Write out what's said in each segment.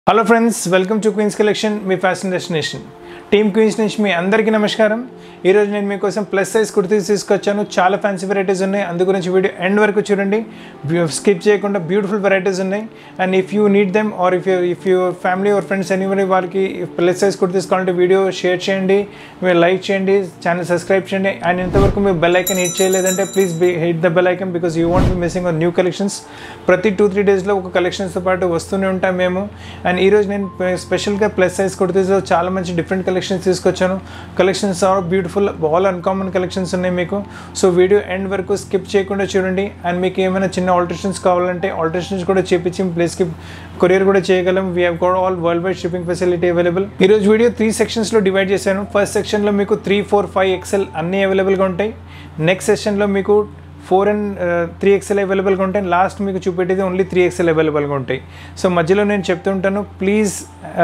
Hello friends welcome to Queens collection మీ fashion destination team Queens నుంచి మీ అందరికీ నమస్కారం ఈరోజు నేను మీకోసం ప్లస్ సైజ్ కుర్తీస్ తీసుకొచ్చాను చాలా ఫ్యాన్సీ వెరైటీస్ ఉన్నాయి అందు గురించి వీడియో ఎండ్ వరకు చూడండి స్కిప్ చేయకుండా బ్యూటిఫుల్ వెరైటీస్ ఉన్నాయి and if you need them or if you if you family or friends ఎనీవరీ వారికి ప్లస్ సైజ్ కుర్తీస్ కావాలంటే వీడియో షేర్ చేయండి మీరు లైక్ చేయండి ఛానల్ సబ్స్క్రైబ్ చేయండి అండ్ ఇంతవరకు మీరు బెల్ ఐకన్ హిట్ చేయలేదంటే please be hit the bell icon because you want be missing on new collections ప్రతి టూ త్రీ డేస్లో ఒక కలెక్షన్స్తో పాటు వస్తూనే ఉంటాం మేము అండ్ ఈరోజు నేను స్పెషల్గా ప్లస్ సైజ్ కుర్తీస్లో చాలా మంచి డిఫరెంట్ కలెక్షన్స్ తీసుకొచ్చాను collections are beautiful all uncommon collections ఉన్నాయి మీకు సో వీడియో ఎండ్ వరకు స్కిప్ చేయకుండా చూడండి అండ్ మీకు ఏమైనా చిన్న ఆల్టరేషన్స్ కావాలంటే ఆల్టరేషన్స్ కూడా చేపించి ప్లేస్కి కొరియర్ కూడా చేయగలం we have got all world wide shipping facility available ఈరోజు వీడియో త్రీ సెక్షన్స్లో డివైడ్ చేశాను ఫస్ట్ సెక్షన్లో మీకు త్రీ ఫోర్ ఫైవ్ ఎక్సెల్ అన్నీ అవైలబుల్గా ఉంటాయి నెక్స్ట్ సెషన్లో మీకు ఫోర్ అండ్ త్రీ ఎక్స్ఎల్ అవైలబుల్గా ఉంటాయి లాస్ట్ మీకు చూపెట్టేది ఓన్లీ త్రీ ఎక్స్ఎల్ అవైలబుల్గా ఉంటాయి సో మధ్యలో నేను చెప్తుంటాను ప్లీజ్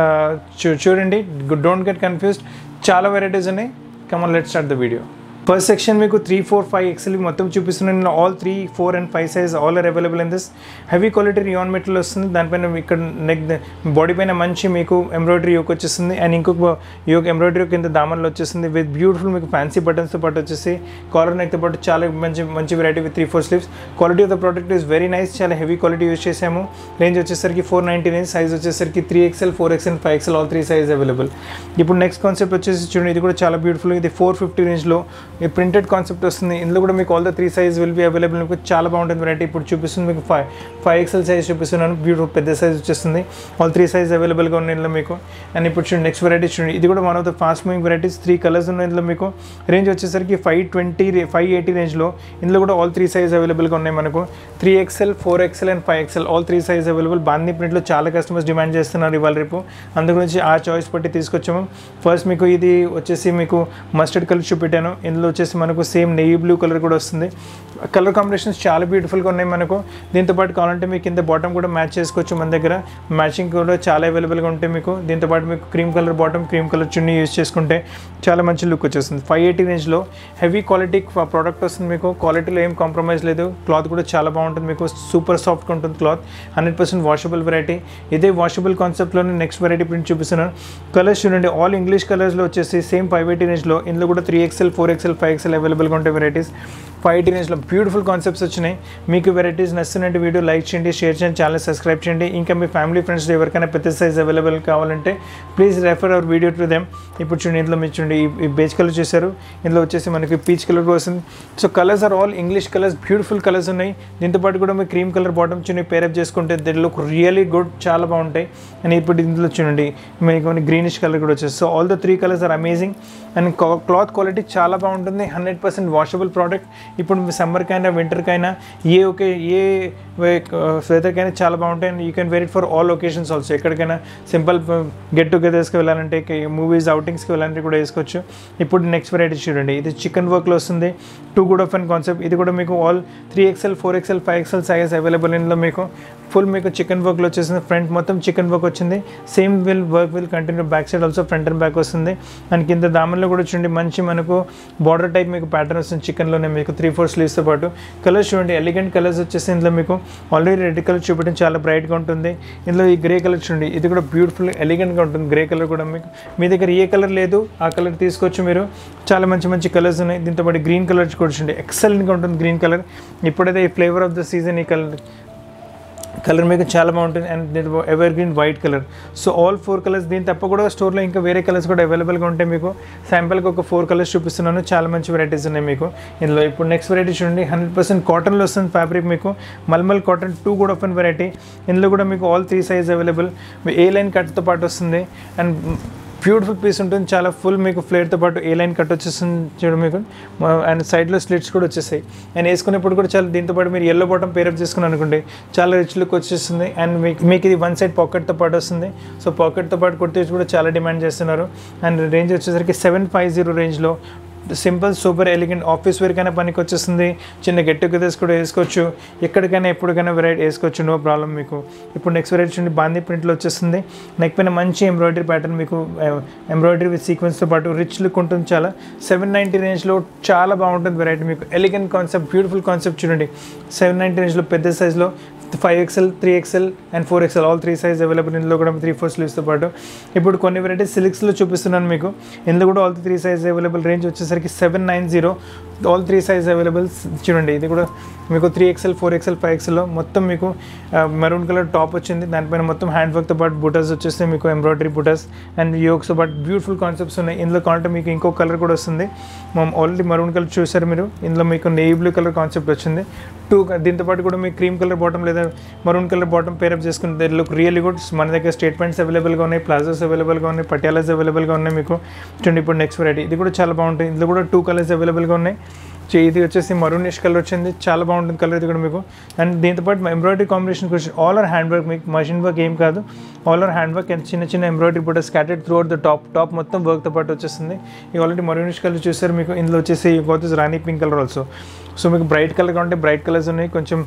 చూ చూడండి డోంట్ గెట్ కన్ఫ్యూజ్డ్ చాలా వెరైటీస్ ఉన్నాయి come on let start the video first section మీకు త్రీ ఫోర్ ఫైవ్ ఎక్స్ఎల్ మొత్తం చూపిస్తున్నాను నేను all three four and five size all are available in this heavy quality rayon material వస్తుంది దానిపైన ఇక్కడ నెక్ బాడీ పైన మంచి మీకు ఎంబ్రాయిడరీ యోక్ వచ్చేస్తుంది అండ్ ఇంకొక యోక్ ఎంబ్రాయిడరీ కింద దామన్లో వచ్చేస్తుంది విత్ బ్యూటిఫుల్ మీకు ఫ్యాన్సీ బటన్స్తో పాటు వచ్చేసి కాలర్ నెక్తో పాటు చాలా మంచి మంచి variety with three four sleeves quality of the product is very nice చాలా హెవీ క్వాలిటీ యూస్ చేసాము రేంజ్ వచ్చేసరికి ఫోర్ నైంటీ నైన్ సైజ్ వచ్చేసరికి three XL four XL five XL all three size available ఇప్పుడు నెక్స్ట్ కాన్సెప్ట్ వచ్చేసి చూడండి ఇది కూడా చాలా బ్యూటిఫుల్ ఇది ఫోర్ ఫిఫ్టీ రేంజ్లో ఈ ప్రింటెడ్ కాన్సెప్ట్ వస్తుంది ఇందులో కూడా మీకు all the three size will be available మీకు చాలా బాగుంటుంది వెరైటీ ఇప్పుడు చూపిస్తుంది మీకు ఫైవ్ ఫైవ్ ఎక్స్ఎల్ సైజ్ చూపిస్తున్నాను బ్యూటిఫుల్ పెద్ద సైజ్ వచ్చేస్తుంది ఆల్ త్రీ సైజ్ అవైలబుల్గా ఉన్నాయి ఇందులో మీకు అండ్ ఇప్పుడు చూడండి నెక్స్ట్ వెరైటీ చూడండి ఇది కూడా one of the fast moving varieties three colours ఉన్నాయి ఇందులో మీకు రేంజ్ వచ్చేసరికి ఫైవ్ ట్వంటీ ఫైవ్ ఎయిటీ రేంజ్లో ఇందులో కూడా ఆల్ త్రీ సైజ్ అవైలబుల్గా ఉన్నాయి మనకు three XL four XL and five XL all three size available బాందీ ప్రింట్లో చాలా కస్టమర్స్ డిమాండ్ చేస్తున్నారు ఇవాళ రేపు అందు గురించి ఆ చాయిస్ బట్టి తీసుకొచ్చాము ఫస్ట్ మీకు ఇది వచ్చేసి మీకు మస్టర్డ్ కలర్ చూపెట్టాను ఇందులో వచ్చేసి మనకు సేమ్ నెయ్యి బ్లూ కలర్ కూడా వస్తుంది కలర్ కాంబినేషన్స్ చాలా బ్యూటిఫుల్గా ఉన్నాయి మనకు దీంతో పాటు కావాలంటే మీకు కింద బాటమ్ కూడా మ్యాచ్ చేసుకోవచ్చు మన దగ్గర మ్యాచింగ్ కూడా చాలా అవైలబుల్గా ఉంటాయి మీకు దీంతో పాటు మీకు cream colour bottom cream colour chunni use చేసుకుంటే చాలా మంచి లుక్ వచ్చేస్తుంది ఫైవ్ ఎయిటీ రేంజ్లో హెవీ క్వాలిటీ ప్రోడక్ట్ వస్తుంది మీకు క్వాలిటీలో ఏం కాంప్రమైజ్ లేదు క్లాత్ కూడా చాలా బాగుంటుంది మీకు సూపర్ సాఫ్ట్గా ఉంటుంది cloth hundred percent washable variety ఇదే వాషబుల్ కాన్సెప్ట్లోనే నెక్స్ట్ వెరైటీ ప్రింట్ చూపిస్తున్నాను కలర్స్ చూడండి ఆల్ ఇంగ్లీష్ కలర్స్లో వచ్చేసి సేమ్ ఫైవ్ ఎయిటీ రేంజ్లో ఇందులో కూడా three XL four XL five XL అవైలబుల్గా ఉంటాయి వెరైటీస్ ఫైవ్ ఎయిటీ రేంజ్లో బ్యూటిఫుల్ కాన్సెప్ట్స్ వచ్చినాయి మీకు వెరైటీస్ నచ్చినట్టు వీడియో లైక్ చేయండి షేర్ చేయండి ఛానల్ సబ్స్క్రైబ్ చేయండి ఇంకా మీ ఫ్యామిలీ ఫ్రెండ్స్ ఎవరికైనా పెద్ద సైజ్ అవైలబుల్ కావాలంటే please refer our video to them ఇప్పుడు చూడండి ఇందులో మీరు చూడండి ఈ బేజ్ కలర్ చూసారు ఇందులో వచ్చేసి మనకి పీచ్ కలర్ కూడా వస్తుంది so colours are all English colours beautiful colours ఉన్నాయి దీంతో పాటు కూడా మీరు క్రీమ్ కలర్ బాటమ్ చూడండి పేరప్ చేసుకుంటే దే లుక్ రియలీ గుడ్ చాలా బాగుంటాయి అండ్ ఇప్పుడు ఇందులో చూడండి మీకు గ్రీనిష్ కలర్ కూడా వచ్చేసి so all the three colours are amazing and cloth quality చాలా బాగుంటుంది హండ్రెడ్ పర్సెంట్ వాషబుల్ ప్రోడక్ట్ ఇప్పుడు మీ సమ్మర్కైనా వింటర్కైనా ఏ ఒకే ఏ వెదర్కైనా చాలా బాగుంటాయి and you can wear it for all occasions also ఎక్కడికైనా సింపుల్ గెట్ టుగెదర్స్కి వెళ్ళాలంటే మూవీస్ అవుటింగ్స్కి వెళ్ళాలంటే కూడా వేసుకోవచ్చు ఇప్పుడు నెక్స్ట్ వెరైటీ చూడండి ఇది చికెన్ వర్క్లో వస్తుంది too good of and concept ఇది కూడా మీకు all three XL four XL five XL size available ఇందులో మీకు ఫుల్ మీకు చికెన్ వర్క్లో వచ్చేసింది ఫ్రంట్ మొత్తం చికెన్ వర్క్ వచ్చింది same will work will continue back side also front and back వస్తుంది అండ్ కింద దామన్లో కూడా చూడండి మంచి మనకు బార్డర్ టైప్ మీకు ప్యాటర్న్ వస్తుంది చికెన్లోనే మీకు త్రీ ఫోర్ స్లీవ్స్తో పాటు కలర్స్ చూడండి ఎలిగెంట్ కలర్స్ వచ్చేసి ఇందులో మీకు ఆల్రెడీ రెడ్ కలర్ చూపించడం చాలా బ్రైట్గా ఉంటుంది ఇందులో ఈ గ్రే కలర్ చూడండి ఇది కూడా బ్యూటిఫుల్ ఎలిగెంట్గా ఉంటుంది గ్రే కలర్ కూడా మీకు మీ దగ్గర ఏ కలర్ లేదు ఆ కలర్ తీసుకోవచ్చు మీరు చాలా మంచి మంచి కలర్స్ ఉన్నాయి దీంతో పాటు గ్రీన్ కలర్ కూడా చూడండి ఎక్సలెంట్గా ఉంటుంది గ్రీన్ కలర్ ఇప్పుడైతే ఈ ఫ్లేవర్ ఆఫ్ ద సీజన్ ఈ కలర్ కలర్ మీకు చాలా బాగుంటుంది and evergreen white colour so all four colours దీని తప్ప కూడా స్టోర్లో ఇంకా వేరే కలర్స్ కూడా అవైలబుల్గా ఉంటాయి మీకు శాంపుల్కి ఒక ఫోర్ కలర్స్ చూపిస్తున్నాను చాలా మంచి వెరైటీస్ ఉన్నాయి మీకు ఇందులో ఇప్పుడు నెక్స్ట్ వెరైటీ చూడండి హండ్రెడ్ పర్సెంట్ కాటన్లో వస్తుంది ఫ్యాబ్రిక్ మీకు మల్మల్ కాటన్ టూ కూడా ఆఫ్ వెరైటీ ఇందులో కూడా మీకు all three size available A line కట్తో పాటు వస్తుంది అండ్ బ్యూటిఫుల్ పీస్ ఉంటుంది చాలా ఫుల్ మీకు ఫ్లేర్తో పాటు ఏ లైన్ కట్ వచ్చేస్తుంది చూడండి మీకు అండ్ సైడ్లో స్లిట్స్ కూడా వచ్చేసాయి అండ్ వేసుకునేప్పుడు కూడా చాలా దీంతో పాటు మీరు ఎల్లో బాటమ్ పేరప్ చేసుకుని అనుకోండి చాలా రిచ్ లుక్ వచ్చేస్తుంది అండ్ మీకు మీకు ఇది వన్ సైడ్ పాకెట్తో పాటు వస్తుంది సో పాకెట్తో పాటు కుర్తీస్ కూడా చాలా డిమాండ్ చేస్తున్నారు అండ్ రేంజ్ వచ్చేసరికి సెవెన్ ఫైవ్ జీరో రేంజ్లో సింపుల్ సూపర్ ఎలిగెంట్ ఆఫీస్ వేర్కైనా పనికి వచ్చేస్తుంది చిన్న గెట్ టుగెదర్స్ కూడా వేసుకోవచ్చు ఎక్కడికైనా ఎప్పటికైనా వెరైటీ వేసుకోవచ్చు నో ప్రాబ్లం మీకు ఇప్పుడు నెక్స్ట్ వెరైటీ చూడండి బాందీ ప్రింట్లో వచ్చేస్తుంది నెక్ పైన మంచి ఎంబ్రాయిడరీ ప్యాటర్న్ మీకు ఎంబ్రాయిడరీ విత్ సీక్వెన్స్తో పాటు రిచ్ లుక్ ఉంటుంది చాలా సెవెన్ నైంటీ రేంజ్లో చాలా బాగుంటుంది వెరైటీ మీకు ఎలిగెంట్ కాన్సెప్ట్ బ్యూటిఫుల్ కాన్సెప్ట్ చూడండి సెవెన్ నైంటీ రేంజ్లో పెద్ద సైజ్లో five XL three XL and four XL all three size available ఇందులో కూడా త్రీ ఫోర్ స్లీవ్స్తో పాటు ఇప్పుడు కొన్ని వెరైటీస్ సిల్క్స్లో చూపిస్తున్నాను మీకు ఇందులో కూడా all three size available range వచ్చేసరికి seven nine zero all three size available చూడండి ఇది కూడా మీకు three XL four XL five ఎక్స్ఎల్లో మొత్తం మీకు మెరూన్ కలర్ టాప్ వచ్చింది దానిపైన మొత్తం హ్యాండ్ వర్క్తో పాటు బుటస్ వచ్చేస్తే మీకు ఎంబ్రాయిడరీ బుటస్ అండ్ యోక్స్తో పాటు బ్యూటిఫుల్ కాన్సెప్ట్స్ ఉన్నాయి ఇందులో కావాలంటే మీకు ఇంకో కలర్ కూడా వస్తుంది మనం ఆల్రెడీ మరూన్ కలర్ చూసారు మీరు ఇందులో మీకు నేవీ బ్లూ కలర్ కాన్సెప్ట్ వచ్చింది టూ దీంతో పాటు కూడా మీకు క్రీమ్ కలర్ బాటమ్ లేదా మరూన్ కలర్ బాటమ్ పేరప్ చేసుకుంటే లుక్ రియల్లీ గుడ్ మన దగ్గర స్టేట్మెంట్స్ అవైలబుల్గా ఉన్నాయి ప్లాజోస్ అవైలబుల్గా ఉన్నాయి పటియాలాస్ అవైలబుల్గా ఉన్నాయి మీకు చూడండి ఇప్పుడు నెక్స్ట్ వెరైటీ ఇది కూడా చాలా బాగుంటుంది ఇందులో కూడా టూ కలర్స్ అవైలబుల్గా ఉన్నాయి చే- ఇది వచ్చేసి మరూనిష్ కలర్ వచ్చింది చాలా బాగుంటుంది కలర్ ఇది కూడా మీకు అండ్ దీంతో పాటు ఎంబ్రాయిడరీ కాంబినేషన్ వచ్చి ఆల్ ఆర్ హ్యాండ్ వర్క్ మీకు మషిన్ వర్క్ ఏం కాదు all are hand work and చిన్న చిన్న ఎంబ్రాయిడరీ కూడా scattered throughout the top top మొత్తం వర్క్తో పాటు వచ్చేస్తుంది ఇది ఆల్రెడీ మరూనిష్ కలర్ చూసారు మీకు ఇందులో వచ్చేసి గోతస్ rani pink colour also so మీకు బ్రైట్ కలర్ కావాలంటే బ్రైట్ కలర్స్ ఉన్నాయి కొంచెం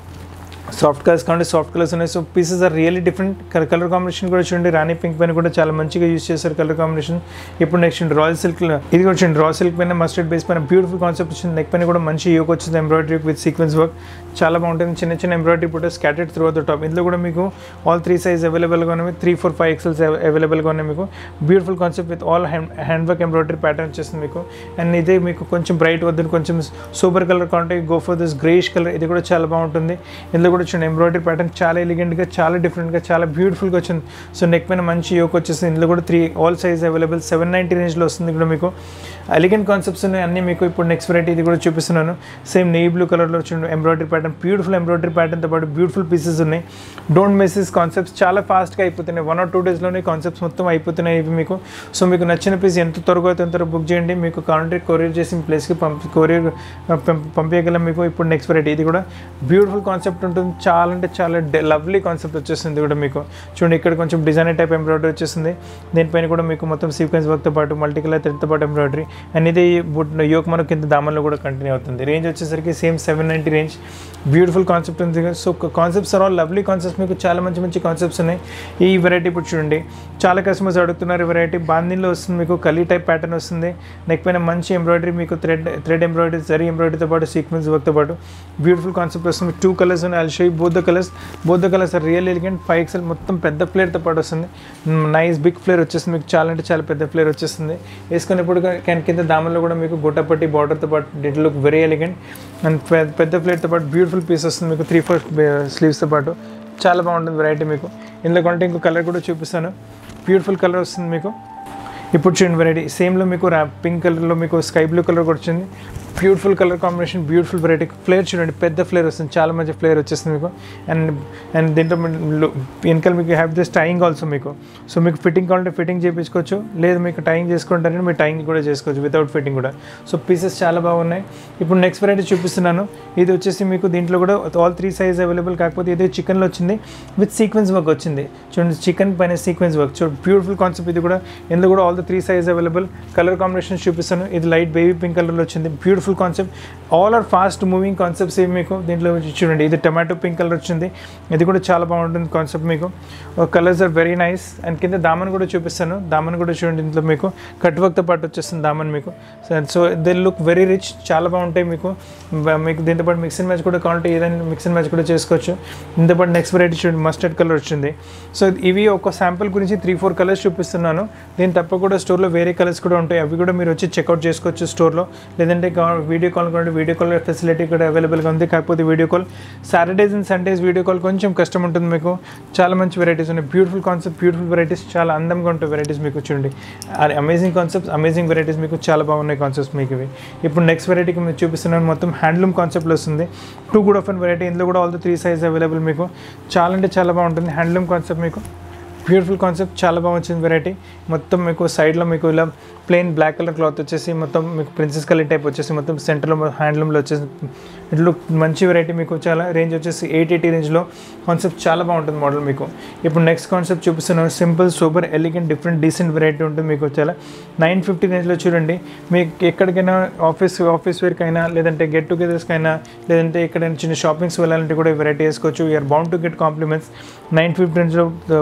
సాఫ్ట్ కలర్స్ కావాలంటే సాఫ్ట్ కలర్స్ ఉన్నాయి so pieces are really different colour combination కూడా చూడండి రాణి పింక్ పైన కూడా చాలా మంచిగా యూస్ చేశారు కలర్ కాంబినేషన్ ఇప్పుడు నెక్స్ట్ చూడండి రాయల్ సిల్క్ ఇది కూడా చూడండి రాయల్ సిల్క్ పైన మస్టర్డ్ బేస్ పైన బ్యూటిఫుల్ కాన్సెప్ట్ వచ్చింది నెక్ పైన కూడా మంచి యోక్ వచ్చింది ఎంబ్రాయిడరీ విత్ సీక్వెన్స్ వర్క్ చాలా బాగుంటుంది చిన్న చిన్న ఎంబ్రాయిడరీ కూడా స్కాటెడ్ త్రూ ద టాప్ ఇందులో కూడా మీకు ఆల్ త్రీ సైజ్ అవైలబుల్గా ఉన్నాయి త్రీ ఫోర్ ఫైవ్ ఎక్సెల్స్ అవైలబుల్గా ఉన్నాయి మీకు beautiful concept with all hand hand work embroidery pattern వచ్చేస్తుంది మీకు అండ్ ఇదే మీకు కొంచెం బ్రైట్ వద్దని కొంచెం సూపర్ కలర్ కావాలంటే go for this greyish colour ఇది కూడా చాలా బాగుంటుంది ఇందులో కూడా చూడండి ఎంబ్రాయిడరీ ప్యాటర్న్ చాలా ఎలిగెంట్గా చాలా డిఫరెంట్గా చాలా బ్యూటిఫుల్గా వచ్చింది సో నెక్ పైన మంచి యోక్ వచ్చేసింది ఇందులో కూడా three all size available seven ninety రేంజ్లో వస్తుంది కూడా మీకు ఎలిగెంట్ కాన్సెప్ట్స్ ఉన్నాయి అన్నీ మీకు ఇప్పుడు నెక్స్ట్ వెరైటీ ఇది కూడా చూపిస్తున్నాను సేమ్ నెయ్యి బ్లూ కలర్లో వచ్చిన ఎంబ్రాయిడరీ ప్యాటర్న్ బ్యూటిఫుల్ ఎంబ్రాయిడరీ ప్యాటర్న్తో పాటు బ్యూటిఫుల్ పీసెస్ ఉన్నాయి డోంట్ మిస్ దిస్ కాన్సెప్ట్స్ చాలా ఫాస్ట్గా అయిపోతున్నాయి వన్ ఆర్ టూ డేస్లోనే కాన్సెప్ట్స్ మొత్తం అయిపోతున్నాయి ఇవి మీకు సో మీకు నచ్చిన పీస్ ఎంత త్వరగా అయితే అంత బుక్ చేయండి మీకు కావాలంటే కొరియర్ చేసి మీ ప్లేస్కి పంపి కొరియర్ పంపించగలం మీకు ఇప్పుడు నెక్స్ట్ వెరైటీ ఇది కూడా బ్యూటిఫుల్ కాన్సెప్ట్ ఉంటుంది చాలా అంటే చాలా లవ్లీ కాన్సెప్ట్ వచ్చేస్తుంది కూడా మీకు చూడండి ఇక్కడ కొంచెం డిజైనర్ టైప్ ఎంబ్రాయిడరీ వచ్చేసింది దీనిపైన కూడా మీకు మొత్తం సీక్వెన్స్ వర్క్తో పాటు మల్టీ కలర్ థ్రెడ్తో పాటు ఎంబ్రాయిడరీ అండ్ ఇది యోక్ మనకు కింద దామన్లో కూడా కంటిన్యూ అవుతుంది రేంజ్ వచ్చేసరికి same seven ninety range beautiful concept ఉంది so concepts are all lovely concepts మీకు చాలా మంచి మంచి కాన్సెప్ట్స్ ఉన్నాయి ఈ వెరైటీ ఇప్పుడు చూడండి చాలా కస్టమర్స్ అడుగుతున్నారు వెరైటీ బాందిన్లో వస్తుంది మీకు కలీ టైప్ ప్యాటర్న్ వస్తుంది నెక్ పైన మంచి ఎంబ్రాయిడరీ మీకు థ్రెడ్ థ్రెడ్ ఎంబ్రాయిడరీ జరీ ఎంబ్రాయిడరీతో పాటు సీక్వెన్స్ వర్క్తో పాటు బ్యూటిఫుల్ కాన్సెప్ట్ వస్తుంది టూ కలర్స్ ఉన్నాయి I'll show both the colours both the colours are real elegant five XL మొత్తం పెద్ద ఫ్లేర్తో పాటు వస్తుంది నైస్ బిగ్ ఫ్లేర్ వచ్చేస్తుంది మీకు చాలా అంటే చాలా పెద్ద ఫ్లేర్ వచ్చేస్తుంది వేసుకునేప్పుడు క్యాన్ కింద దామల్లో కూడా మీకు గుట్టపట్టి బార్డర్తో పాటు డిట్ లుక్ వెరీ ఎలిగెంట్ అండ్ పెద్ద ఫ్లేర్తో పాటు బ్యూటిఫుల్ పీస్ వస్తుంది మీకు త్రీ ఫోర్ స్లీవ్స్తో పాటు చాలా బాగుంటుంది వెరైటీ మీకు ఇందులో కొంటే ఇంకో కలర్ కూడా చూపిస్తాను బ్యూటిఫుల్ కలర్ వస్తుంది మీకు ఇప్పుడు చూడండి వెరైటీ సేమ్లో మీకు రా పింక్ కలర్లో మీకు స్కై బ్లూ కలర్ కూడా వచ్చింది beautiful colour combination beautiful variety flare చూడండి పెద్ద ఫ్లేర్ వస్తుంది చాలా మంచి ఫ్లేర్ వచ్చేస్తుంది మీకు అండ్ అండ్ దీంట్లో వెనకాల మీకు హ్యావ్ దిస్ టైయింగ్ ఆల్సో మీకు సో మీకు ఫిట్టింగ్ కావాలంటే ఫిట్టింగ్ చేయించుకోవచ్చు లేదు మీకు టైయింగ్ చేసుకుంటారంటే మీరు టైయింగ్ కూడా చేసుకోవచ్చు వితౌట్ ఫిట్టింగ్ కూడా సో పీసెస్ చాలా బాగున్నాయి ఇప్పుడు నెక్స్ట్ వెరైటీ చూపిస్తున్నాను ఇది వచ్చేసి మీకు దీంట్లో కూడా ఆల్ త్రీ సైజ్ అవైలబుల్ కాకపోతే ఇది చికెన్లో వచ్చింది విత్ సీక్వెన్స్ వర్క్ వచ్చింది చూడండి చికెన్ పైన సీక్వెన్స్ వర్క్ చూడండి బ్యూటిఫుల్ కాన్సెప్ట్ ఇది కూడా ఇందులో కూడా all the three size available colour combination చూపిస్తాను ఇది లైట్ బేబీ పింక్ కలర్లో వచ్చింది beautiful concept all are fast moving concepts ఇవి మీకు దీంట్లో చూడండి ఇది టమాటో పింక్ కలర్ వచ్చింది ఇది కూడా చాలా బాగుంటుంది కాన్సెప్ట్ మీకు colours are very nice and కింద దామన్ కూడా చూపిస్తాను దామన్ కూడా చూడండి ఇంట్లో మీకు కట్ వర్క్తో పాటు వచ్చేస్తుంది దామన్ మీకు so they look very rich చాలా బాగుంటాయి మీకు బ- మీకు దీంతో పాటు మిక్స్ అండ్ మ్యాచ్ కూడా కావాలంటే ఏదైనా మిక్స్ అండ్ మ్యాచ్ కూడా చేసుకోవచ్చు దీంతో పాటు నెక్స్ట్ వెరైటీ చూడండి మస్టర్డ్ కలర్ వచ్చింది సో ఇవి ఒక శాంపుల్ గురించి త్రీ ఫోర్ కలర్స్ చూపిస్తున్నాను దీని తప్ప కూడా స్టోర్లో వేరే కలర్స్ కూడా ఉంటాయి అవి కూడా మీరు వచ్చి చెక్అవుట్ చేసుకోవచ్చు స్టోర్లో లేదంటే వీడియో కాల్ కూడా వీడియో కాల్ ఫెసిలిటీ కూడా అవైలబుల్గా ఉంది కాకపోతే video call Saturdays and Sundays video call కొంచెం కష్టం ఉంటుంది మీకు చాలా మంచి వెరైటీస్ ఉన్నాయి బ్యూటిఫుల్ కాన్సెప్ట్ బ్యూటిఫుల్ వెరైటీస్ చాలా అందంగా ఉంటాయి వెరైటీస్ మీకు చూడండి అమేజింగ్ కాన్సెప్ట్స్ అమేజింగ్ వెరైటీస్ మీకు చాలా బాగున్నాయి కాన్సెప్ట్స్ మీకు ఇవి ఇప్పుడు నెక్స్ట్ వెరైటీకి మీరు చూపిస్తున్నాను మొత్తం హ్యాండ్లూమ్ కాన్సెప్ట్లో వస్తుంది too good of an variety ఇందులో కూడా all the three size available మీకు చాలా అంటే చాలా బాగుంటుంది హ్యాండ్లూమ్ కాన్సెప్ట్ మీకు బ్యూటిఫుల్ కాన్సెప్ట్ చాలా బాగా వచ్చింది వెరైటీ మొత్తం మీకు సైడ్లో మీకు ఇలా ప్లెయిన్ బ్లాక్ కలర్ క్లాత్ వచ్చేసి మొత్తం మీకు ప్రిన్సెస్ కలర్ టైప్ వచ్చేసి మొత్తం సెంటర్లో హ్యాండ్లూమ్లో వచ్చేసి ఇట్లు మంచి వెరైటీ మీకు చాలా రేంజ్ వచ్చేసి ఎయిట్ ఎయిటీ రేంజ్లో కాన్సెప్ట్ చాలా బాగుంటుంది మోడల్ మీకు ఇప్పుడు నెక్స్ట్ కాన్సెప్ట్ చూపిస్తున్నాను simple super elegant different decent variety ఉంటుంది మీకు చాలా నైన్ ఫిఫ్టీ రేంజ్లో చూడండి మీకు ఎక్కడికైనా ఆఫీస్ ఆఫీస్ వేర్కైనా లేదంటే గెట్ టుగెదర్స్కైనా లేదంటే ఎక్కడైనా చిన్న షాపింగ్స్ వెళ్ళాలంటే కూడా వెరైటీ వేసుకోవచ్చు we are bound to get compliments nine fifty రేంజ్లో క్లాత్ కూడా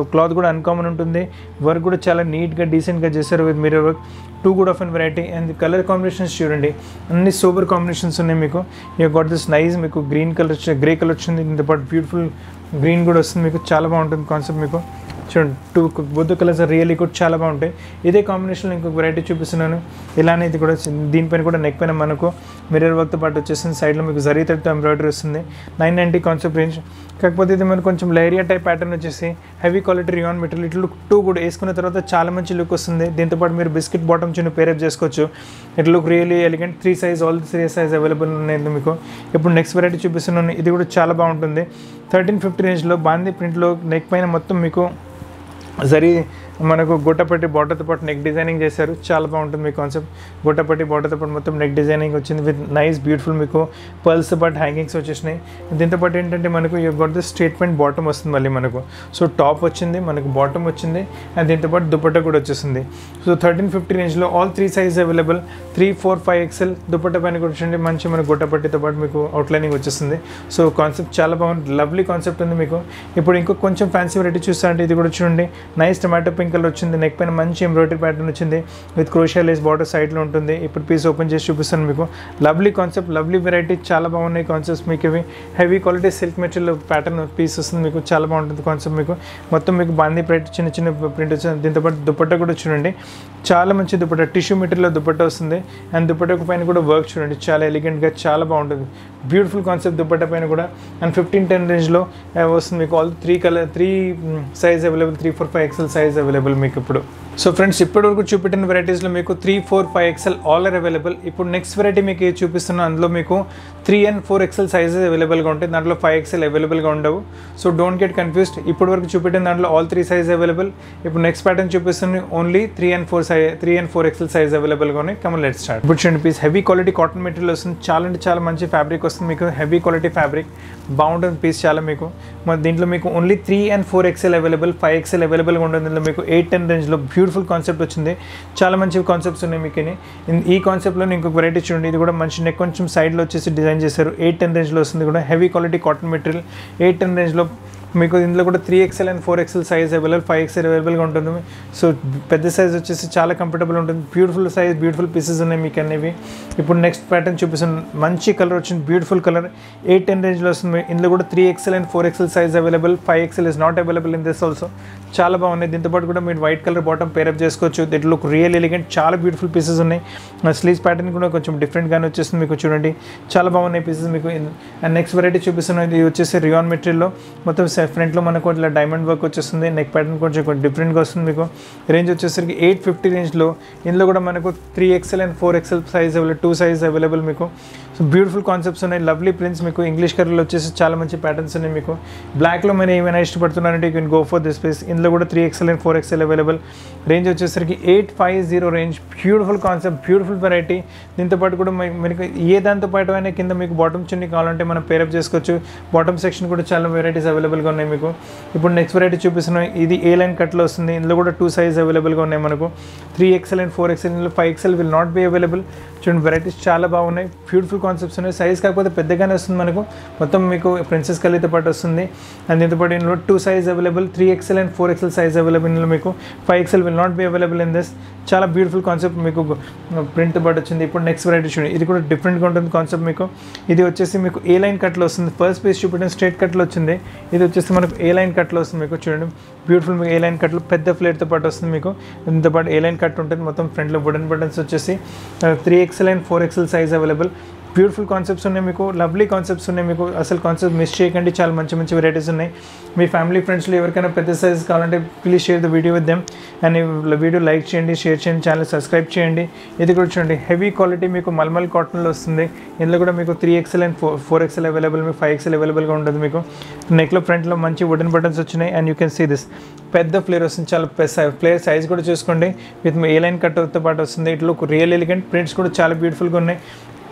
అన్కామన్ ఉంటుంది వర్క్ కూడా చాలా నీట్గా డీసెంట్గా చేశారు with mirror work too good of and variety and colour combinations చూడండి అన్ని సూపర్ కాంబినేషన్స్ ఉన్నాయి మీకు యూ గాట్ దిస్ నైస్ మీకు గ్రీన్ కలర్ గ్రే కలర్ వచ్చింది దీంతో పాటు బ్యూటిఫుల్ గ్రీన్ కూడా వస్తుంది మీకు చాలా బాగుంటుంది కాన్సెప్ట్ మీకు చూడండి టూ బొద్దు కలర్స్ రియల్లీ కూడా చాలా బాగుంటాయి ఇదే కాంబినేషన్లో ఇంకొక వెరైటీ చూపిస్తున్నాను ఇలానే ఇది కూడా దీనిపైన కూడా నెక్ పైన మనకు మిర్రర్ వర్క్తో పాటు వచ్చేసింది సైడ్లో మీకు జరీ తట్టు ఎంబ్రాయిడరీ వస్తుంది నైన్ నైంటీ కాన్సెప్ట్ రేంజ్ కాకపోతే ఇది మనకు కొంచెం లేరియా టైప్ ప్యాటర్న్ వచ్చేసి హెవీ క్వాలిటీ రియాన్ మెటీరియల్ ఇట్లా టూ కూడా వేసుకున్న తర్వాత చాలా మంచి లుక్ వస్తుంది దీంతో పాటు మీరు బిస్కెట్ బాటమ్ చిన్న పేరప్ చేసుకోవచ్చు it look really elegant three size all three size available ఉన్నాయి మీకు ఇప్పుడు నెక్స్ట్ వెరైటీ చూపిస్తున్నాను ఇది కూడా చాలా బాగుంటుంది థర్టీన్ ఫిఫ్టీ రేంజ్లో బాందీ ప్రింట్లో నెక్ పైన మొత్తం మీకు జరీ మనకు గుట్టపట్టి బార్డర్తో పాటు నెక్ డిజైనింగ్ చేశారు చాలా బాగుంటుంది మీ కాన్సెప్ట్ గుట్టపట్టి బార్డర్తో పాటు మొత్తం నెక్ డిజైనింగ్ వచ్చింది విత్ నైస్ బ్యూటిఫుల్ మీకు పర్ల్స్తో పాటు హ్యాంగింగ్స్ వచ్చేసినాయి దీంతో పాటు ఏంటంటే మనకు గొడత స్టేట్మెంట్ బాటమ్ వస్తుంది మళ్ళీ మనకు సో టాప్ వచ్చింది మనకు బాటమ్ వచ్చింది అండ్ దీంతో పాటు దుపట్టా కూడా వచ్చేసింది సో థర్టీన్ ఫిఫ్టీ రేంజ్లో all three size available three four five XL dupatta పైన కూడా వచ్చింది మంచి మనకు గుట్టపట్టితో పాటు మీకు అవుట్లైనింగ్ వచ్చేస్తుంది సో కాన్సెప్ట్ చాలా బాగుంది లవ్లీ కాన్సెప్ట్ ఉంది మీకు ఇప్పుడు ఇంకో కొంచెం ఫ్యాన్సీ వెరైటీ చూస్తా అంటే ఇది కూడా చూడండి నైస్ టమాటో పింక్ కలర్ వచ్చింది నెక్ పైన మంచి ఎంబ్రాయిడరీ ప్యాటర్న్ వచ్చింది విత్ క్రోషియా లేస్ బార్డర్ సైడ్లో ఉంటుంది ఇప్పుడు పీస్ ఓపెన్ చేసి చూపిస్తాను మీకు లవ్లీ కాన్సెప్ట్ లవ్లీ వెరైటీ చాలా బాగున్నాయి కాన్సెప్ట్స్ మీకు ఇవి heavy quality silk material pattern piece వస్తుంది మీకు చాలా బాగుంటుంది కాన్సెప్ట్ మీకు మొత్తం మీకు బాందీ ప్రింట్ చిన్న చిన్న ప్రింట్ వచ్చింది దీంతో పాటు దుపట్టా కూడా చూడండి చాలా మంచి దుపట్టా టిష్యూ మెటీరియల్ దుపట్టా వస్తుంది అండ్ దుపట్టా పైన కూడా వర్క్ చూడండి చాలా ఎలిగెంట్గా చాలా బాగుంటుంది బ్యూటిఫుల్ కాన్సెప్ట్ దుపట్టా పైన కూడా అండ్ ఫిఫ్టీన్ టెన్ రేంజ్లో వస్తుంది మీకు all three colour three size available three four five XL size available మీకు ఇప్పుడు సో ఫ్రెండ్స్ ఇప్పటివరకు చూపెట్టిన వెరైటీస్లో మీకు three four five XL all are available ఇప్పుడు నెక్స్ట్ వెరైటీ మీకు ఏది చూపిస్తున్నా అందులో మీకు three and four XL sizes అవైలబుల్గా ఉంటాయి దాంట్లో ఫైవ్ ఎక్సెల్ అవైలబుల్గా ఉండవు సో డోంట్ గెట్ కన్ఫ్యూస్డ్ ఇప్పటి వరకు చూపెట్టిన దాంట్లో ఆల్ త్రీ సైజ్ అవైలబుల్ ఇప్పుడు నెక్స్ట్ ప్యాటర్న్ చూపిస్తుంది only three and four size three and four XL size అవైలబుల్గా ఉన్నాయి కమల్ లెట్ స్టార్ట్ ఇప్పుడు చూడండి piece heavy quality cotton material వస్తుంది చాలా అంటే చాలా మంచి ఫ్యాబ్రిక్ వస్తుంది మీకు హెవీ క్వాలిటీ ఫ్యాబ్రిక్ బాగుంటుంది పీస్ చాలా మీకు మరి దీంట్లో మీకు only three and four XL available five XL అవైలబుల్గా ఉంటుంది దీంట్లో మీకు ఎయిట్ టెన్ రేంజ్లో బ్యూటిఫుల్ కాన్సెప్ట్ వచ్చింది చాలా మంచి కాన్సెప్ట్స్ ఉన్నాయి మీకు ఇని. ఇన్- ఈ కాన్సెప్ట్లో ఇంకొక వెరైటీ చూడండి ఇది కూడా మంచి నెక్ కొంచెం సైడ్లో వచ్చేసి డిజైన్ చేశారు ఎయిట్ టెన్ రేంజ్లో వస్తుంది కూడా heavy quality cotton material eight ten రేంజ్లో మీకు ఇందులో కూడా three XL and four XL size available five XL అవైలబుల్గా ఉంటుంది సో పెద్ద సైజ్ వచ్చేసి చాలా కంఫర్టబుల్ ఉంటుంది బ్యూటిఫుల్ సైజ్ బ్యూటిఫుల్ పీసెస్ ఉన్నాయి మీకు అనేవి ఇప్పుడు నెక్స్ట్ ప్యాటర్న్ చూపిస్తాను మంచి కలర్ వచ్చింది బ్యూటిఫుల్ కలర్ ఎయిట్ టెన్ రేంజ్లో వస్తుంది ఇందులో కూడా three XL and four XL size available five XL is not available in this also చాలా బాగున్నాయి దీంతో పాటు కూడా మీరు వైట్ కలర్ బాటమ్ పేరప్ చేసుకోవచ్చు దిట్ లుక్ రియల్ ఎలిగెంట్ చాలా బ్యూటిఫుల్ పీసెస్ ఉన్నాయి స్లీవ్స్ ప్యాటర్న్ కూడా కొంచెం డిఫరెంట్గానే వచ్చేస్తుంది మీకు చూడండి చాలా బాగున్నాయి పీసెస్ మీకు అండ్ నెక్స్ట్ వెరైటీ చూపిస్తున్నాను ఇది వచ్చేసి రియాన్ మెటీరియల్లో మొత్తం ఫ్రంట్లో మనకు ఇట్లా డైమండ్ వర్క్ వచ్చేస్తుంది నెక్ ప్యాటర్న్ కొంచెం కొంచెం డిఫరెంట్గా వస్తుంది మీకు రేంజ్ వచ్చేసరికి ఎయిట్ ఫిఫ్టీ రేంజ్లో ఇందులో కూడా మనకు three XL and four XL size available two size available మీకు సో బ్యూటిఫుల్ కాన్సెప్ట్స్ ఉన్నాయి లవ్లీ ప్రింట్స్ మీకు ఇంగ్లీష్ కలర్లో వచ్చేసి చాలా మంచి ప్యాటర్న్స్ ఉన్నాయి మీకు బ్లాక్లో మీరు ఏమైనా ఇష్టపడుతున్నారంటే you can go for this space ఇందులో కూడా three XL and four XL available range వచ్చేసరికి eight five zero range beautiful concept beautiful variety దీంతో పాటు కూడా మీ- మీకు ఏ దాంతో పాటు అయినా కింద మీకు బాటమ్ చున్నీ కావాలంటే మనం పేరప్ చేసుకోవచ్చు బాటమ్ సెక్షన్ కూడా చాలా వెరైటీస్ అవైలబుల్గా ఉన్నాయి మీకు ఇప్పుడు నెక్స్ట్ వెరైటీ చూపిస్తున్నాం ఇది ఏ లైన్ కట్లో వస్తుంది ఇందులో కూడా టూ సైజ్ అవైలబుల్గా ఉన్నాయి మనకు three XL and four XL ఇందులో five XL will not be available చూడండి వెరైటీస్ చాలా బాగున్నాయి బ్యూటిఫుల్ కాన్సెప్ట్స్ ఉన్నాయి సైజ్ కాకపోతే పెద్దగానే వస్తుంది మనకు మొత్తం మీకు ప్రిన్సెస్ కలీతో పాటు వస్తుంది అండ్ దీంతో పాటు ఇందులో two size available three XL and four XL size available ఇందులో మీకు five XL will not be available in this చాలా బ్యూటిఫుల్ కాన్సెప్ట్ మీకు ప్రింట్ పాటు వచ్చింది ఇప్పుడు నెక్స్ట్ వెరైటీ చూడండి ఇది కూడా డిఫరెంట్గా ఉంటుంది కాన్సెప్ట్ మీకు ఇది వచ్చేసి మీకు ఏ లైన్ కట్లో వస్తుంది ఫస్ట్ పీస్ చూపించిన స్ట్రేట్ కట్లో వచ్చింది ఇది వచ్చేసి మనకు ఏ లైన్ కట్లో వస్తుంది మీకు చూడండి బ్యూటిఫుల్ మీకు ఏ లైన్ కట్లో పెద్ద ఫ్లేట్తో పాటు వస్తుంది మీకు దీంతో పాటు ఏ లైన్ కట్ ఉంటుంది మొత్తం ఫ్రంట్లో వుడెన్ బటన్స్ వచ్చేసి three XL and four XL size available beautiful concepts ఉన్నాయి మీకు లవ్లీ కాన్సెప్ట్స్ ఉన్నాయి మీకు అసలు కాన్సెప్ట్ మిస్ చేయకండి చాలా మంచి మంచి వెరైటీస్ ఉన్నాయి మీ ఫ్యామిలీ ఫ్రెండ్స్లో ఎవరికైనా పెద్ద సైజ్ కావాలంటే please share the video with them and video like చేయండి షేర్ చేయండి ఛానల్ సబ్స్క్రైబ్ చేయండి ఇది కూడా చూడండి హెవీ క్వాలిటీ మీకు మల్మల్ కాటన్లో వస్తుంది ఇందులో కూడా మీకు three XL and four four XL available మీకు ఫైవ్ ఎక్స్ఎల్ అవైలబుల్గా ఉంటుంది మీకు నెక్లో ఫ్రంట్లో మంచి వుడెన్ బటన్స్ వచ్చినాయి and you can see this పెద్ద ఫ్లేర్ వస్తుంది చాలా ప్లేయర్ సైజ్ కూడా చూసుకోండి విత్ ఏ లైన్ కట్తో పాటు వస్తుంది ఇట్లా రియల్ ఎలిగెంట్ ప్రింట్స్ కూడా చాలా బ్యూటిఫుల్గా ఉన్నాయి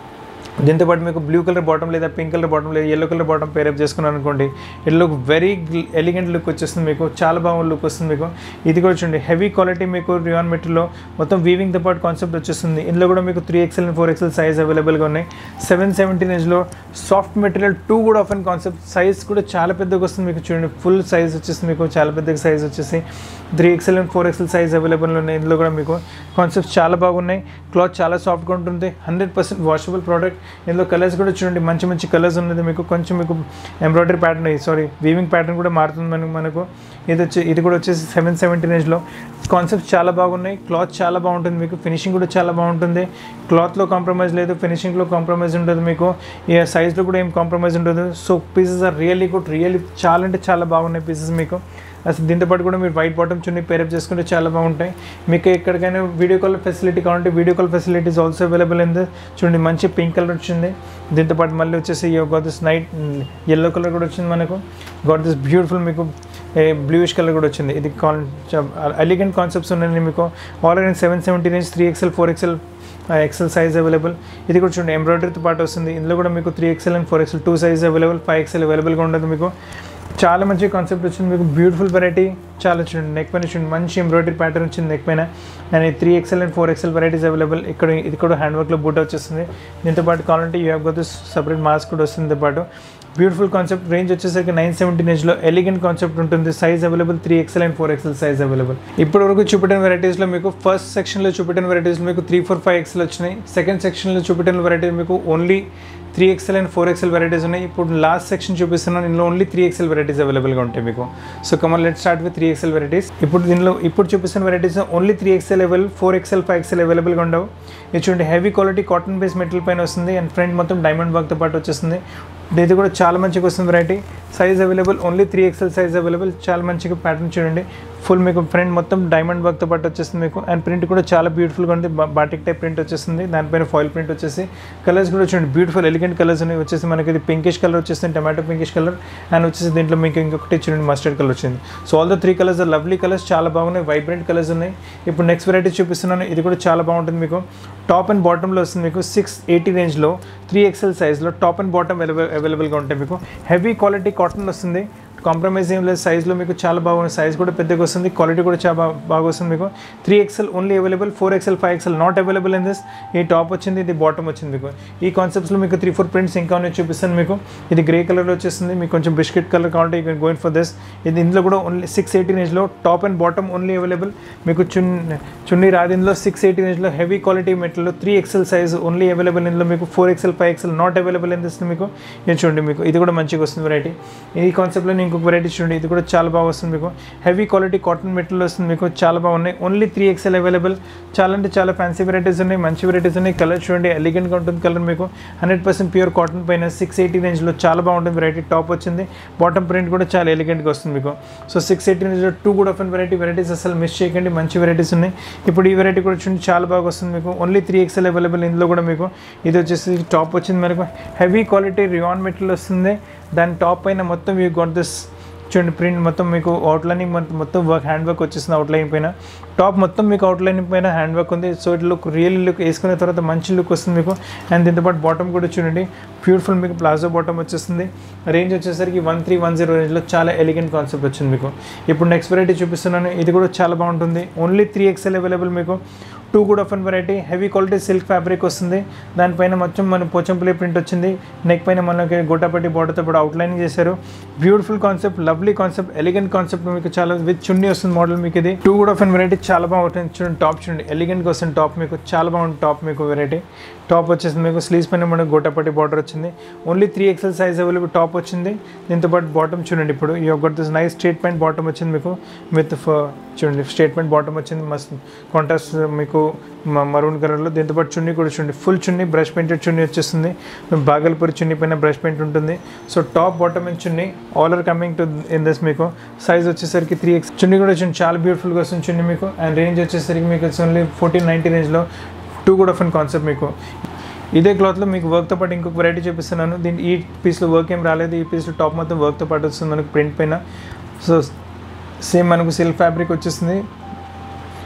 దీంతో పాటు మీకు బ్లూ కలర్ బాటమ్ లేదా పింక్ కలర్ బాటమ్ లేదా ఎల్లో కలర్ బాటమ్ పేరప్ చేసుకున్నారు అనుకోండి it look very elegant look వచ్చేస్తుంది మీకు చాలా బాగా లుక్ వస్తుంది మీకు ఇది కూడా చూడండి హెవీ క్వాలిటీ మీకు రియాన్ మెటీరియల్లో మొత్తం వీవింగ్తో పాటు కాన్సెప్ట్ వచ్చేస్తుంది ఇందులో కూడా మీకు three XL and four XL size అవైలబుల్గా ఉన్నాయి సెవెన్ సెవెంటీన్ ఇంచ్లో సాఫ్ట్ మెటీరియల్ టూ కూడా ఆఫ్ అండ్ కాన్సెప్ట్ సైజ్ కూడా చాలా పెద్దగా వస్తుంది మీకు చూడండి ఫుల్ సైజ్ వచ్చేస్తుంది మీకు చాలా పెద్దగా సైజ్ వచ్చేసి three XL and four XL size available ఉన్నాయి ఇందులో కూడా మీకు కాన్సెప్ట్స్ చాలా బాగున్నాయి క్లాత్ చాలా సాఫ్ట్గా ఉంటుంది హండ్రెడ్ పర్సెంట్ వాషబుల్ ప్రోడక్ట్ ఇందులో కలర్స్ కూడా చూడండి మంచి మంచి కలర్స్ ఉన్నది మీకు కొంచెం మీకు embroidery pattern sorry weaving pattern కూడా మారుతుంది మనకు మనకు ఇది వచ్చి ఇది కూడా వచ్చేసి సెవెన్ సెవెంటీన్ ఏజ్లో కాన్సెప్ట్స్ చాలా బాగున్నాయి క్లాత్ చాలా బాగుంటుంది మీకు ఫినిషింగ్ కూడా చాలా బాగుంటుంది క్లాత్లో కాంప్రమైజ్ లేదు ఫినిషింగ్లో కాంప్రమైజ్ ఉంటుంది మీకు ఈ సైజ్లో కూడా ఏం కాంప్రమైజ్ ఉండదు so pieces are really good really చాలా అంటే చాలా బాగున్నాయి పీసెస్ మీకు అసలు దీంతో పాటు కూడా మీరు వైట్ బాటమ్ చున్నీ పేరప్ చేసుకుంటే చాలా బాగుంటాయి మీకు ఎక్కడికైనా వీడియో కాల్ ఫెసిలిటీ కావాలంటే video call facilities also available in చూడండి మంచి పింక్ కలర్ వచ్చింది దీంతో పాటు మళ్ళీ వచ్చేసి got this night yellow colour కూడా వచ్చింది మనకు గాట్ దిస్ బ్యూటిఫుల్ మీకు బ్లూయిష్ కలర్ కూడా వచ్చింది ఇది కాన్ ఎలిగెంట్ కాన్సెప్ట్స్ ఉన్నాయి మీకు already seven seventeen inch three XL four XL XL size available ఇది కూడా చూడండి ఎంబ్రాయిడరీతో పాటు వస్తుంది ఇందులో కూడా మీకు three XL and four XL two size available five XL అవైలబుల్గా ఉండదు మీకు చాలా మంచి కాన్సెప్ట్ వచ్చింది మీకు బ్యూటిఫుల్ వెరైటీ చాలా చూడండి నెక్ పైన చూడండి మంచి ఎంబ్రాయిడరీ ప్యాటర్న్ వచ్చింది నెక్ పైన and three XL and four XL varieties available ఇక్కడ ఇది కూడా హ్యాండ్ వర్క్లో బూట్ వచ్చేస్తుంది దీంతో పాటు కావాలంటే you have got separate mask కూడా వస్తుంది పాటు బ్యూటిఫుల్ కాన్సెప్ట్ రేంజ్ వచ్చేసరికి నైన్ సెవెంటీన్ ఏజ్లో ఎలిగెంట్ కాన్సెప్ట్ ఉంటుంది size available three XL and four XL size available ఇప్పటి వరకు చూపెట్టిన వెరైటీస్లో మీకు ఫస్ట్ సెక్షన్లో చూపెట్టిన వెరైటీస్ మీకు త్రీ ఫోర్ ఫైవ్ ఎక్స్ఎల్ వచ్చినాయి సెకండ్ సెక్షన్లో చూపెట్టిన వెరైటీస్ మీకు only three XL and four XL varieties ఉన్నాయి ఇప్పుడు లాస్ట్ సెక్షన్ చూపిస్తున్నాను ఇందులో ఓన్లీ త్రీ ఎక్స్ఎల్ వెరైటీస్ అవైలబుల్గా ఉంటాయి మీకు so come on let start with three XL varieties ఇప్పుడు దీనిలో ఇప్పుడు చూపిస్తున్న varieties only three XL available four XL five XL అవైలబుల్గా ఉండవు ఇది చూడండి heavy quality cotton base material పైన వస్తుంది అండ్ ఫ్రంట్ మొత్తం డైమండ్ వర్క్తో పాటు వచ్చేస్తుంది ఇది కూడా చాలా మంచిగా వస్తుంది variety size available only three XL size available చాలా మంచిగా ప్యాటర్న్ చూడండి ఫుల్ మీకు ఫ్రంట్ మొత్తం డైమండ్ వర్క్తో పాటు వచ్చేస్తుంది మీకు అండ్ ప్రింట్ కూడా చాలా బ్యూటిఫుల్గా ఉంది బాటిక్ టైప్ ప్రింట్ వచ్చేస్తుంది దానిపైన ఫాయిల్ ప్రింట్ వచ్చేసి కలర్స్ కూడా చూడండి బ్యూటిఫుల్ ఎలిగెంట్ కలర్స్ ఉన్నాయి వచ్చేసి మనకి ఇది పింకిష్ కలర్ వచ్చేస్తుంది టమాటో పింకిష్ కలర్ అండ్ వచ్చేసి దీంట్లో మీకు ఇంకొకటి చూడండి మస్టర్డ్ కలర్ వచ్చింది so all the three colours lovely colours చాలా బాగున్నాయి వైబ్రెంట్ కలర్స్ ఉన్నాయి ఇప్పుడు నెక్స్ట్ వెరైటీ చూపిస్తున్నాను ఇది కూడా చాలా బాగుంటుంది మీకు టాప్ అండ్ బాటంలో వస్తుంది మీకు సిక్స్ ఎయిటీ రేంజ్లో త్రీ ఎక్స్ఎల్ సైజ్లో టాప్ అండ్ బాటమ్ అవైలబుల్ అవైలబుల్గా ఉంటాయి మీకు హెవీ క్వాలిటీ కాటన్ వస్తుంది కాంప్రమైజ్ ఏం లేదు సైజ్లో మీకు చాలా బాగుంది సైజ్ కూడా పెద్దగా వస్తుంది క్వాలిటీ కూడా చాలా బాగా బాగా వస్తుంది మీకు three XL only available four XL five XL not available in this ఈ టాప్ వచ్చింది ఇది బాటమ్ వచ్చింది మీకు ఈ కాన్సెప్ట్స్లో మీకు త్రీ ఫోర్ ప్రింట్స్ ఇంకా ఉన్నాయి చూపిస్తాను మీకు ఇది గ్రే కలర్లో వచ్చేస్తుంది మీకు కొంచెం బిస్కెట్ కలర్ కావాలంటే you can going for this ఇది ఇందులో కూడా ఓన్లీ సిక్స్ ఎయిటీన్ ఏజ్లో top and bottom only available మీకు చున్ చున్నీ రాదిందులో సిక్స్ ఎయిటీన్ ఏజ్లో heavy quality material three XL size only available ఇందులో మీకు four XL five XL not available in this మీకు ఇది చూడండి మీకు ఇది కూడా మంచిగా వస్తుంది వెరైటీ ఈ కాన్సెప్ట్లో ఇంకొక వెరైటీ చూడండి ఇది కూడా చాలా బాగా వస్తుంది మీకు హెవీ క్వాలిటీ కాటన్ మెటీరియల్ వస్తుంది మీకు చాలా బాగున్నాయి ఓన్లీ త్రీ ఎక్స్ఎల్ అవైలబుల్ చాలా అంటే చాలా ఫ్యాన్సీ వెరైటీస్ ఉన్నాయి మంచి వెరైటీస్ ఉన్నాయి కలర్ చూడండి ఎలిగెంట్గా ఉంటుంది కలర్ మీకు హండ్రెడ్ పర్సెంట్ ప్యూర్ కాటన్ పైన సిక్స్ ఎయిటీ రేంజ్లో చాలా బాగుంటుంది వెరైటీ టాప్ వచ్చింది బాటమ్ ప్రింట్ కూడా చాలా ఎలిగెంట్గా వస్తుంది మీకు సో సిక్స్ ఎయిటీ రేంజ్లో టూ కూడా ఆఫ్ వెరైటీ వెరైటీస్ అసలు మిస్ చేయకండి మంచి వెరైటీస్ ఉన్నాయి ఇప్పుడు ఈ వెరైటీ కూడా చూడండి చాలా బాగా వస్తుంది మీకు ఓన్లీ త్రీ ఎక్స్ఎల్ అవైలబుల్ ఇందులో కూడా మీకు ఇది వచ్చేసి టాప్ వచ్చింది మనకు హెవీ క్వాలిటీ రియాన్ మెటీరియల్ వస్తుంది దాని టాప్ పైన మొత్తం యూ గొట్ దిస్ చూడండి ప్రింట్ మొత్తం మీకు అవుట్లైనింగ్ మొత్తం వర్క్ హ్యాండ్ వర్క్ వచ్చేసింది అవుట్లైన్ పైన టాప్ మొత్తం మీకు అవుట్లైన్ పైన హ్యాండ్ వర్క్ ఉంది so it look real look వేసుకున్న తర్వాత మంచి లుక్ వస్తుంది మీకు అండ్ దీంతో పాటు బాటమ్ కూడా చూడండి బ్యూటిఫుల్ మీకు ప్లాజో బాటమ్ వచ్చేస్తుంది రేంజ్ వచ్చేసరికి వన్ త్రీ వన్ జీరో రేంజ్లో చాలా ఎలిగెంట్ కాన్సెప్ట్ వచ్చింది మీకు ఇప్పుడు నెక్స్ట్ వెరైటీ చూపిస్తున్నాను ఇది కూడా చాలా బాగుంటుంది ఓన్లీ త్రీ ఎక్స్ఎల్ అవైలబుల్ మీకు టూ కూడా of variety heavy quality silk fabric వస్తుంది దానిపైన మొత్తం మన పోచంపల్లి ప్రింట్ వచ్చింది నెక్ పైన మనకి గోటాపట్టి బార్డర్తో పాటు అవుట్లైనింగ్ చేశారు beautiful concept lovely concept elegant concept మీకు చాలా విత్ చున్నీ వస్తుంది మోడల్ మీకు ఇది టూ కూడా ఆఫ్ వెరైటీ చాలా బాగుంటుంది చూడండి టాప్ చూడండి ఎలిగెంట్గా వస్తుంది టాప్ మీకు చాలా బాగుంటుంది టాప్ మీకు వెరైటీ టాప్ వచ్చేసింది మీకు స్లీవ్స్ పైన మనకు గోటాపట్టి బార్డర్ వచ్చింది only three XL size available top వచ్చింది దీంతో పాటు బాటమ్ చూడండి ఇప్పుడు ఈ got this nice straight point bottom వచ్చింది మీకు విత్ చూడండి స్ట్రేట్ పాయింట్ బాటమ్ వచ్చింది మస్త్ కాంట్రాస్ట్ మీకు మరూన్ కలర్లో దీంతో పాటు చున్నీ కూడా చూడండి full chunni brush painted chunni వచ్చేస్తుంది బాగల్పూరి చున్నీ పైన బ్రష్ పెయింట్ ఉంటుంది so top bottom and chunni all are coming to in this మీకు సైజ్ వచ్చేసరికి త్రీ ఎక్స్ చున్నీ కూడా వచ్చింది చాలా బ్యూటిఫుల్గా వస్తుంది చున్నీ మీకు అండ్ రేంజ్ వచ్చేసరికి మీకు ఓన్లీ ఫోర్టీన్ నైంటీ రేంజ్లో టూ కూడా ఫన్ కాన్సెప్ట్ మీకు ఇదే క్లాత్లో మీకు వర్క్తో పాటు ఇంకొక వెరైటీ చూపిస్తున్నాను దీని ఈ పీస్లో వర్క్ ఏం రాలేదు ఈ పీస్లో టాప్ మొత్తం వర్క్తో పాటు వస్తుంది మనకు ప్రింట్ పైన సో సేమ్ మనకు సిల్క్ ఫ్యాబ్రిక్ వచ్చేస్తుంది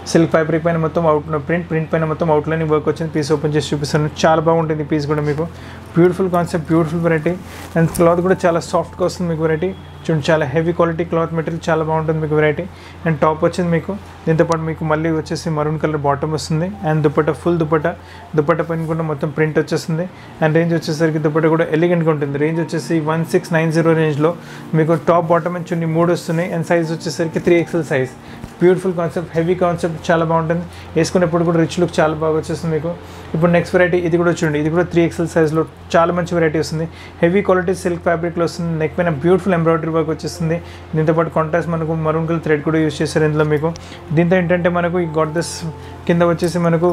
సిల్క్ ఫ్యాబ్రిక్ పైన మొత్తం అవుట్ ప్రింట్ ప్రింట్ పైన మొత్తం అవుట్లైన్ వర్క్ వచ్చింది పీస్ ఓపెన్ చేసి చూపిస్తాను చాలా బాగుంటుంది పీస్ కూడా మీకు beautiful concept beautiful variety and cloth కూడా చాలా సాఫ్ట్గా వస్తుంది మీకు వెరైటీ చూడండి చాలా హెవీ క్వాలిటీ క్లాత్ మెటీరియల్ చాలా బాగుంటుంది మీకు వెరైటీ అండ్ టాప్ వచ్చింది మీకు దీంతో పాటు మీకు మళ్ళీ వచ్చేసి మరూన్ కలర్ బాటమ్ వస్తుంది అండ్ దుపట్ట ఫుల్ దుపట్ట దుపట్ట పైన కూడా మొత్తం ప్రింట్ వచ్చేస్తుంది అండ్ రేంజ్ వచ్చేసరికి దుపట్ట కూడా ఎలిగెంట్గా ఉంటుంది రేంజ్ వచ్చేసి వన్ సిక్స్ నైన్ జీరో రేంజ్లో మీకు టాప్ బాటమ్ అండ్ చున్నీ మూడు వస్తున్నాయి అండ్ సైజ్ వచ్చేసరికి three XL size beautiful concept heavy concept చాలా బాగుంటుంది వేసుకునేప్పుడు కూడా రిచ్ లుక్ చాలా బాగా వచ్చేస్తుంది మీకు ఇప్పుడు నెక్స్ట్ వెరైటీ ఇది కూడా చూడండి ఇది కూడా త్రీ ఎక్సెల్ సైజ్లో చాలా మంచి వెరైటీ వస్తుంది హెవీ క్వాలిటీ సిల్క్ ఫ్యాబ్రిక్లో వస్తుంది నెక్ పైన బ్యూటిఫుల్ ఎంబ్రాయిడరీ వర్క్ వచ్చేస్తుంది దీంతో పాటు కాంట్రాస్ట్ మనకు మరూన్ కలర్ థ్రెడ్ కూడా యూస్ చేశారు ఇందులో మీకు దీంతో ఏంటంటే మనకు ఈ గాట్ దిస్ కింద వచ్చేసి మనకు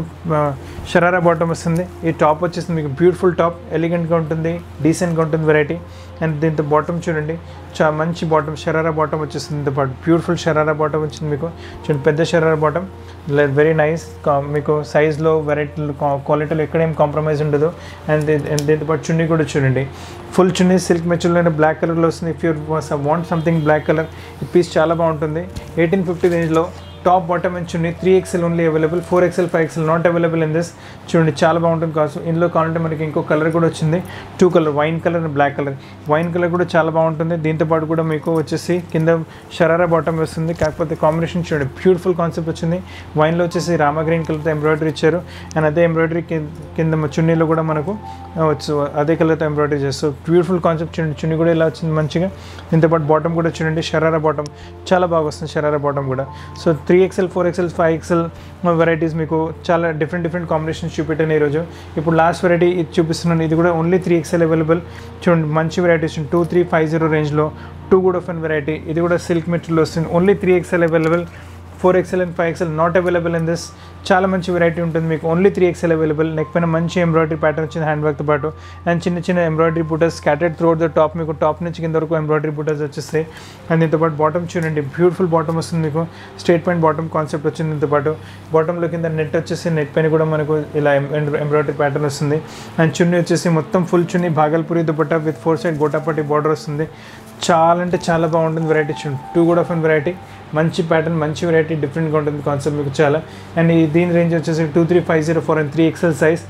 షరారా బాటమ్ వస్తుంది ఈ టాప్ వచ్చేసి మీకు బ్యూటిఫుల్ టాప్ ఎలిగెంట్గా ఉంటుంది డీసెంట్గా ఉంటుంది వెరైటీ అండ్ దీంతో బాటమ్ చూడండి చాలా మంచి బాటమ్ షరారా బాటమ్ వచ్చేస్తుంది దీంతో పాటు బ్యూటిఫుల్ షరారా బాటమ్ వచ్చింది మీకు చూడండి పెద్ద షరారా బాటమ్ వెరీ నైస్ మీకు సైజ్లో వెరైటీ క్వాలిటీలో ఎక్కడేం కాంప్రమైజ్ ఉండదు అండ్ అండ్ దీంతో పాటు చున్నీ కూడా చూడండి ఫుల్ చున్నీ సిల్క్ మెచ్యూర్లోనే బ్లాక్ కలర్లో వస్తుంది if you want something black colour ఈ పీస్ చాలా బాగుంటుంది ఎయిటీన్ ఫిఫ్టీ రేంజ్లో top bottom and chunni three XL only available four XL five XL not available in this చూడండి చాలా బాగుంటుంది కాస్ట్ ఇందులో కావాలంటే మనకి ఇంకో కలర్ కూడా వచ్చింది two colour wine colour and black colour wine colour కూడా చాలా బాగుంటుంది దీంతో పాటు కూడా మీకు వచ్చేసి కింద షరారా బాటమ్ వస్తుంది కాకపోతే కాంబినేషన్ చూడండి బ్యూటిఫుల్ కాన్సెప్ట్ వచ్చింది వైన్లో వచ్చేసి రామ గ్రీన్ కలర్తో ఎంబ్రాయిడరీ ఇచ్చారు అండ్ అదే ఎంబ్రాయిడరీ కింద చున్నీలో కూడా మనకు వచ్చు అదే కలర్తో ఎంబ్రాయిడరీ చేస్తారు బ్యూటిఫుల్ కాన్సెప్ట్ చూడండి చున్నీ కూడా ఇలా వచ్చింది మంచిగా దీంతో పాటు బాటమ్ కూడా చూడండి షరారా బాటమ్ చాలా బాగా వస్తుంది షరారా బాటమ్ కూడా so three XL four XL five XL varieties మీకు చాలా డిఫరెంట్ డిఫరెంట్ కాంబినేషన్స్ చూపెట్టాను ఈరోజు ఇప్పుడు లాస్ట్ వెరైటీ ఇది చూపిస్తున్నాను ఇది కూడా ఓన్లీ త్రీ ఎక్స్ఎల్ అవైలబుల్ చూడండి మంచి varieties two three five zero రేంజ్లో టూ కూడా ఫన్ వెరైటీ ఇది కూడా సిల్క్ మెటీరియల్ వస్తుంది only three XL available four XL and five XL not available in this చాలా మంచి వెరైటీ ఉంటుంది మీకు only three XL available neck పైన మంచి ఎంబ్రాయిడరీ ప్యాటర్న్ వచ్చింది హ్యాండ్ వర్క్తో పాటు అండ్ చిన్న చిన్న ఎంబ్రాయిడరీ బూటర్స్ స్కాటెడ్ త్రూ ద టాప్ మీకు టాప్ నుంచి కింద వరకు ఎంబ్రాయిడరీ బూటర్స్ వచ్చేస్తాయి అండ్ దీంతో పాటు బాటమ్ చూడండి బ్యూటిఫుల్ బాటమ్ వస్తుంది మీకు స్ట్రేట్ పాయింట్ బాటమ్ కాన్సెప్ట్ వచ్చింది దీంతో పాటు బాటంలో కింద నెట్ వచ్చేసి నెట్ పైన కూడా మనకు ఇలా ఎంబ్రాయిడరీ ప్యాటర్న్ వస్తుంది అండ్ చున్నీ వచ్చేసి మొత్తం full chunni Bhagalpuri dupatta with four side gotapatti border వస్తుంది చాలా అంటే చాలా బాగుంటుంది వెరైటీ చూడండి టూ కూడా ఫన్ వెరైటీ మంచి ప్యాటర్న్ మంచి వెరైటీ డిఫరెంట్గా ఉంటుంది కాన్సెప్ట్ మీకు చాలా అండ్ ఈ దీని రేంజ్ వచ్చేసి two three five zero four and three XL size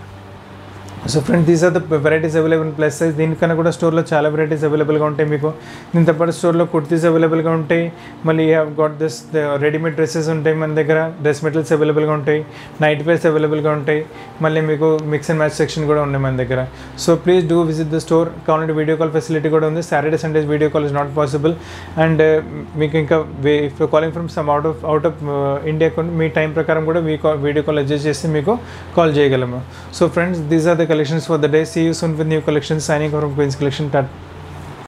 so friend these are the varieties available plus size దీనికన్నా కూడా స్టోర్లో చాలా వెరైటీస్ అవైలబుల్గా ఉంటాయి మీకు దీంతో పాటు స్టోర్లో కుర్తీస్ అవైలబుల్గా ఉంటాయి మళ్ళీ have got this readymade dresses ఉంటాయి మన దగ్గర డ్రెస్ మెటీరియల్స్ అవైలబుల్గా ఉంటాయి నైట్ వేర్స్ అవైలబుల్గా ఉంటాయి మళ్ళీ మీకు మిక్స్ అండ్ మ్యాచ్ సెక్షన్ కూడా ఉన్నాయి మన దగ్గర so please do visit the store కావాలంటే వీడియో కాల్ ఫెసిలిటీ కూడా ఉంది Saturday Sundays video call is not possible and మీకు ఇంకా if calling from some out of out of India కొన్ని మీ టైం ప్రకారం కూడా మీ వీడియో కాల్ అడ్జస్ట్ చేసి మీకు కాల్ చేయగలము so friends these are the collections for the day. See you soon with new collections. Signing off from Queen's Collection. Ta-